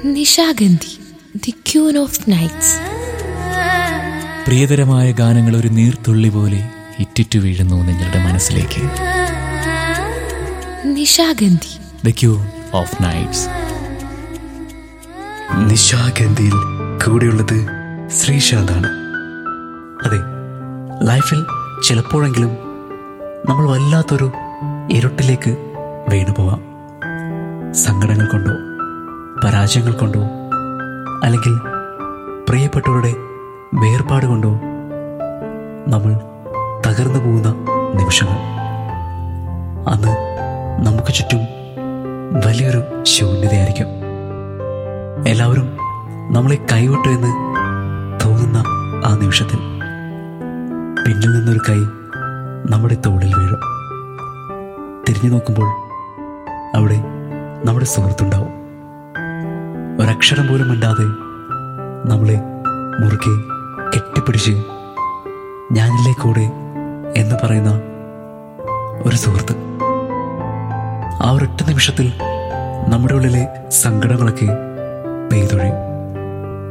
Nishagandhi the queen of nights പ്രിയതരമായ ഗാനങ്ങൾ ഒരു നീർത്തുള്ളി പോലെ ഇറ്റിറ്റു വീഴുന്നു നിങ്ങളുടെ മനസ്സിലേക്ക് Nishagandhi the queen of nights നിശാഗന്ധിയിൽ കൂടെയുള്ളത് ശ്രീശാന്താണ് അതെ ലൈഫിൽ ചിലപ്പോഴെങ്കിലും നമ്മൾ വല്ലാത്തൊരു ഇരുട്ടിലേക്ക് വീണു പോവാം സങ്കടങ്ങൾ കൊണ്ടോ പരാജയങ്ങൾ കൊണ്ടോ അല്ലെങ്കിൽ പ്രിയപ്പെട്ടവരുടെ വേർപാട് കൊണ്ടോ നമ്മൾ തകർന്നു പോകുന്ന നിമിഷങ്ങൾ അന്ന് നമുക്ക് ചുറ്റും വലിയൊരു ശൂന്യതയായിരിക്കും എല്ലാവരും നമ്മളെ കൈവിട്ടു എന്ന് തോന്നുന്ന ആ നിമിഷത്തിൽ പിന്നിൽ നിന്നൊരു കൈ നമ്മുടെ തോളിൽ വീഴും തിരിഞ്ഞു നോക്കുമ്പോൾ അവിടെ നമ്മുടെ സുഹൃത്തുണ്ടാവും ഒരക്ഷരം പോലും മിണ്ടാതെ നമ്മളെ മുറുകെ കെട്ടിപ്പിടിച്ച് ഞാനില്ലേ കൂടെ എന്ന് പറയുന്ന ഒരു സുഹൃത്ത് ആ ഒരൊറ്റ നിമിഷത്തിൽ നമ്മുടെ ഉള്ളിലെ സങ്കടങ്ങളൊക്കെ പെയ്തൊഴിയും